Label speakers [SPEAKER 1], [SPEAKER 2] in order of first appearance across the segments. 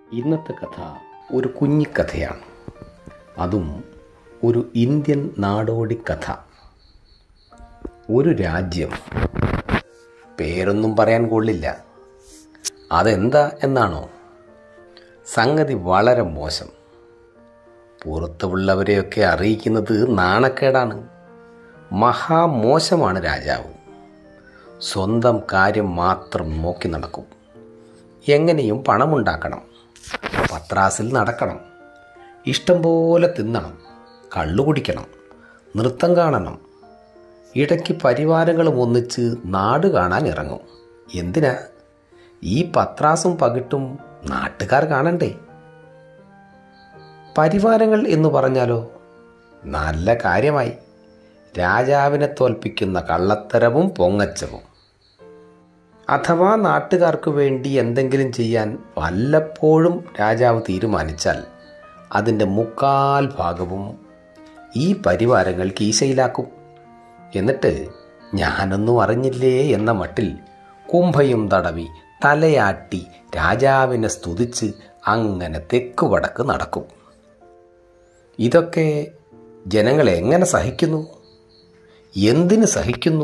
[SPEAKER 1] ഇന്നത്തെ കഥ ഒരു കുഞ്ഞിക്കഥയാണ് അതും ഒരു ഇന്ത്യൻ നാടോടി കഥ ഒരു രാജ്യം പേരൊന്നും പറയാൻ കൊള്ളില്ല അതെന്താ എന്നാണോ സംഗതി വളരെ മോശം പുറത്തുള്ളവരെയൊക്കെ അറിയിക്കുന്നത് നാണക്കേടാണ് മഹാമോശമാണ് രാജാവ് സ്വന്തം കാര്യം മാത്രം നോക്കി നടക്കും എങ്ങനെയും പണമുണ്ടാക്കണം പത്രാസിൽ നടക്കണം ഇഷ്ടം പോലെ തിന്നണം കള്ളു കുടിക്കണം നൃത്തം കാണണം ഇടയ്ക്ക് പരിവാരങ്ങളും ഒന്നിച്ച് നാട് കാണാൻ ഇറങ്ങും എന്തിനാ ഈ പത്രാസും പകിട്ടും നാട്ടുകാർ കാണണ്ടേ പരിവാരങ്ങൾ എന്ന് പറഞ്ഞാലോ നല്ല കാര്യമായി രാജാവിനെ തോൽപ്പിക്കുന്ന കള്ളത്തരവും പൊങ്ങച്ചവും അഥവാ നാട്ടുകാർക്ക് വേണ്ടി എന്തെങ്കിലും ചെയ്യാൻ വല്ലപ്പോഴും രാജാവ് തീരുമാനിച്ചാൽ അതിൻ്റെ മുക്കാൽ ഭാഗവും ഈ പരിവാരങ്ങൾ കീശയിലാക്കും എന്നിട്ട് ഞാനൊന്നും അറിഞ്ഞില്ലേ എന്ന മട്ടിൽ കുംഭയും തടവി തലയാട്ടി രാജാവിനെ സ്തുതിച്ച് അങ്ങനെ തെക്കു വടക്ക് നടക്കും ഇതൊക്കെ ജനങ്ങൾ എങ്ങനെ സഹിക്കുന്നു എന്തിന് സഹിക്കുന്നു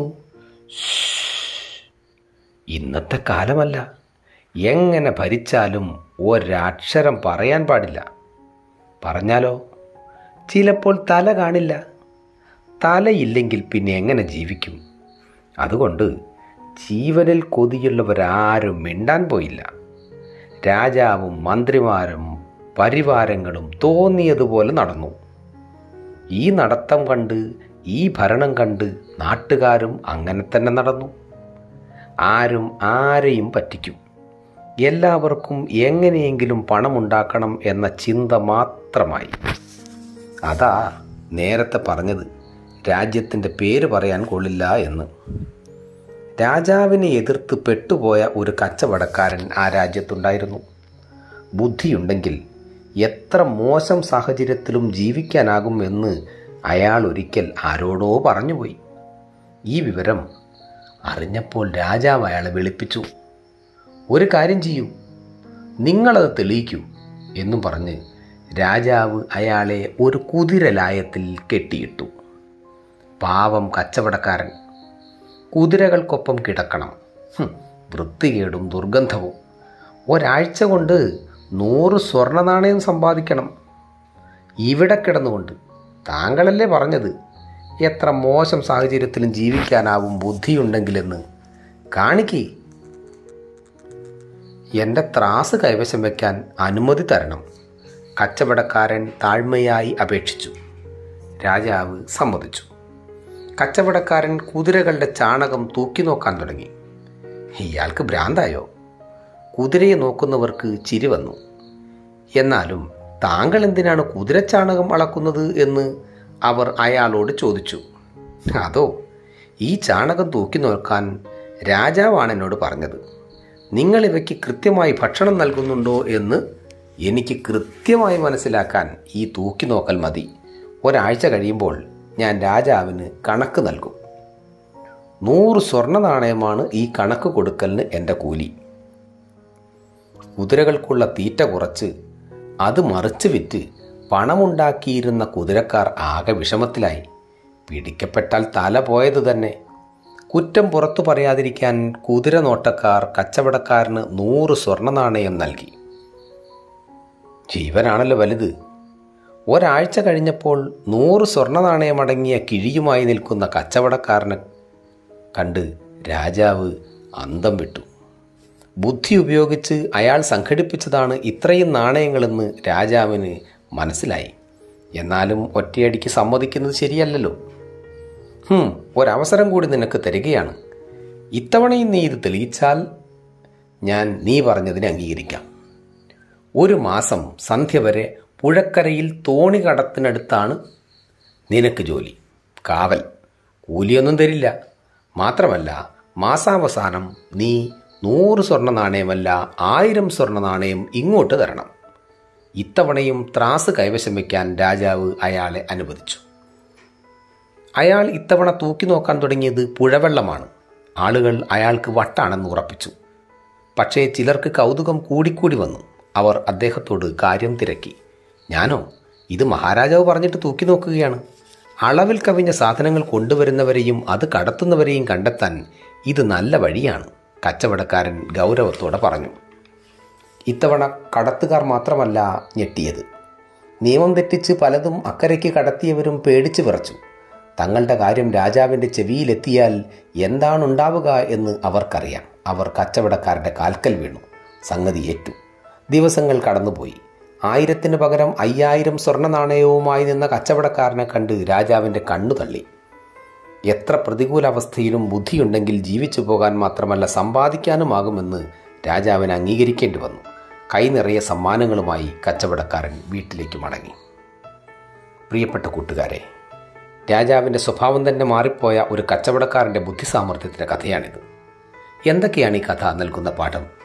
[SPEAKER 1] ഇന്നത്തെ കാലമല്ല എങ്ങനെ ഭരിച്ചാലും ഒരക്ഷരം പറയാൻ പാടില്ല പറഞ്ഞാലോ ചിലപ്പോൾ തല കാണില്ല തലയില്ലെങ്കിൽ പിന്നെ എങ്ങനെ ജീവിക്കും അതുകൊണ്ട് ജീവനിൽ കൊതിയുള്ളവരാരും മിണ്ടാൻ പോയില്ല രാജാവും മന്ത്രിമാരും പരിവാരങ്ങളും തോന്നിയതുപോലെ നടന്നു ഈ നടത്തം കണ്ട് ഈ ഭരണം കണ്ട് നാട്ടുകാരും അങ്ങനെ തന്നെ നടന്നു ആരും ആരെയും പറ്റിക്കും എല്ലാവർക്കും എങ്ങനെയെങ്കിലും പണമുണ്ടാക്കണം എന്ന ചിന്ത മാത്രമായി അതാ നേരത്തെ പറഞ്ഞത് രാജ്യത്തിൻ്റെ പേര് പറയാൻ കൊള്ളില്ല എന്ന് രാജാവിനെ എതിർത്ത് പെട്ടുപോയ ഒരു കച്ചവടക്കാരൻ ആ രാജ്യത്തുണ്ടായിരുന്നു ബുദ്ധിയുണ്ടെങ്കിൽ എത്ര മോശം സാഹചര്യത്തിലും ജീവിക്കാനാകും എന്ന് അയാൾ ഒരിക്കൽ ആരോടോ പറഞ്ഞുപോയി ഈ വിവരം അറിഞ്ഞപ്പോൾ രാജാവ് അയാളെ വിളിപ്പിച്ചു ഒരു കാര്യം ചെയ്യൂ നിങ്ങളത് തെളിയിക്കൂ എന്നും പറഞ്ഞ് രാജാവ് അയാളെ ഒരു കുതിരലായത്തിൽ കെട്ടിയിട്ടു പാവം കച്ചവടക്കാരൻ കുതിരകൾക്കൊപ്പം കിടക്കണം ഹും, വൃത്തികേടും ദുർഗന്ധവും ഒരാഴ്ച കൊണ്ട് നൂറ് സ്വർണ്ണ നാണയം സമ്പാദിക്കണം ഇവിടെ കിടന്നുകൊണ്ട് താങ്കളല്ലേ പറഞ്ഞത് എത്ര മോശം സാഹചര്യത്തിലും ജീവിക്കാനാവും ബുദ്ധിയുണ്ടെങ്കിലെന്ന് കാണിക്കേ എൻ്റെ ത്രാസ് കൈവശം വയ്ക്കാൻ അനുമതി തരണം കച്ചവടക്കാരൻ താഴ്മയായി അപേക്ഷിച്ചു രാജാവ് സമ്മതിച്ചു കച്ചവടക്കാരൻ കുതിരകളുടെ ചാണകം തൂക്കി നോക്കാൻ തുടങ്ങി ഇയാൾക്ക് ഭ്രാന്തായോ കുതിരയെ നോക്കുന്നവർക്ക് ചിരി വന്നു എന്നാലും താങ്കൾ എന്തിനാണ് കുതിരച്ചാണകം അളക്കുന്നത് എന്ന് അവർ അയാളോട് ചോദിച്ചു അതോ ഈ ചാണകം തൂക്കി നോക്കാൻ രാജാവാണ് എന്നോട് പറഞ്ഞത് നിങ്ങൾ ഇവയ്ക്ക് കൃത്യമായി ഭക്ഷണം നൽകുന്നുണ്ടോ എന്ന് എനിക്ക് കൃത്യമായി മനസ്സിലാക്കാൻ ഈ തൂക്കി നോക്കൽ മതി ഒരാഴ്ച കഴിയുമ്പോൾ ഞാൻ രാജാവിന് കണക്ക് നൽകും നൂറ് സ്വർണ്ണ നാണയമാണ് ഈ കണക്ക് കൊടുക്കലിന് എൻ്റെ കൂലി കുതിരകൾക്കുള്ള തീറ്റ കുറച്ച് അത് മറിച്ച് വിറ്റ് പണമുണ്ടാക്കിയിരുന്ന കുതിരക്കാർ ആകെ വിഷമത്തിലായി പിടിക്കപ്പെട്ടാൽ തല പോയത് തന്നെ കുറ്റം പുറത്തു പറയാതിരിക്കാൻ കുതിര നോട്ടക്കാർ കച്ചവടക്കാരന് നൂറ് സ്വർണ്ണ നാണയം നൽകി ജീവനാണല്ലോ വലുത് ഒരാഴ്ച കഴിഞ്ഞപ്പോൾ നൂറ് സ്വർണ്ണ നാണയമടങ്ങിയ കിഴിയുമായി നിൽക്കുന്ന കച്ചവടക്കാരനെ കണ്ട് രാജാവ് അന്തം വിട്ടു ബുദ്ധി ഉപയോഗിച്ച് അയാൾ സംഘടിപ്പിച്ചതാണ് ഇത്രയും നാണയങ്ങളെന്ന് രാജാവിന് മനസ്സിലായി എന്നാലും ഒറ്റയടിക്ക് സമ്മതിക്കുന്നത് ശരിയല്ലല്ലോ ഹും ഒരവസരം കൂടി നിനക്ക് തരികയാണ് ഇത്തവണയും നീ ഇത് തെളിയിച്ചാൽ ഞാൻ നീ പറഞ്ഞതിനെ അംഗീകരിക്കാം ഒരു മാസം സന്ധ്യ വരെ പുഴക്കരയിൽ തോണി കടത്തിനടുത്താണ് നിനക്ക് ജോലി കാവൽ കൂലിയൊന്നും തരില്ല മാത്രമല്ല മാസാവസാനം നീ നൂറ് സ്വർണ്ണ നാണയമല്ല ആയിരം സ്വർണ്ണ നാണയം ഇങ്ങോട്ട് തരണം ഇത്തവണയും ത്രാസ് കൈവശം വയ്ക്കാൻ രാജാവ് അയാളെ അനുവദിച്ചു അയാൾ ഇത്തവണ തൂക്കി നോക്കാൻ തുടങ്ങിയത് പുഴവെള്ളമാണ് ആളുകൾ അയാൾക്ക് വട്ടാണെന്ന് ഉറപ്പിച്ചു പക്ഷേ ചിലർക്ക് കൗതുകം കൂടിക്കൂടി വന്നു അവർ അദ്ദേഹത്തോട് കാര്യം തിരക്കി ഞാനോ ഇത് മഹാരാജാവ് പറഞ്ഞിട്ട് തൂക്കി നോക്കുകയാണ് അളവിൽ കവിഞ്ഞ സാധനങ്ങൾ കൊണ്ടുവരുന്നവരെയും അത് കടത്തുന്നവരെയും കണ്ടെത്താൻ ഇത് നല്ല വഴിയാണ് കച്ചവടക്കാരൻ ഗൗരവത്തോടെ പറഞ്ഞു ഇത്തവണ കടത്തുകാർ മാത്രമല്ല ഞെട്ടിയത് നിയമം തെറ്റിച്ച് പലതും അക്കരയ്ക്ക് കടത്തിയവരും പേടിച്ചു വിറച്ചു തങ്ങളുടെ കാര്യം രാജാവിൻ്റെ ചെവിയിലെത്തിയാൽ എന്താണുണ്ടാവുക എന്ന് അവർക്കറിയാം അവർ കച്ചവടക്കാരുടെ കാൽക്കൽ വീണു സംഗതി ഏറ്റു ദിവസങ്ങൾ കടന്നുപോയി ആയിരത്തിന് പകരം അയ്യായിരം സ്വർണ്ണ നാണയവുമായി നിന്ന കച്ചവടക്കാരനെ കണ്ട് രാജാവിൻ്റെ കണ്ണു തള്ളി എത്ര പ്രതികൂലാവസ്ഥയിലും ബുദ്ധിയുണ്ടെങ്കിൽ ജീവിച്ചു പോകാൻ മാത്രമല്ല സമ്പാദിക്കാനുമാകുമെന്ന് രാജാവിന് അംഗീകരിക്കേണ്ടി വന്നു കൈ നിറയെ സമ്മാനങ്ങളുമായി കച്ചവടക്കാരൻ വീട്ടിലേക്ക് മടങ്ങി പ്രിയപ്പെട്ട കൂട്ടുകാരെ രാജാവിൻ്റെ സ്വഭാവം തന്നെ മാറിപ്പോയ ഒരു കച്ചവടക്കാരൻ്റെ ബുദ്ധിസാമർഥ്യത്തിൻ്റെ കഥയാണിത് എന്തൊക്കെയാണ് ഈ കഥ നൽകുന്ന പാഠം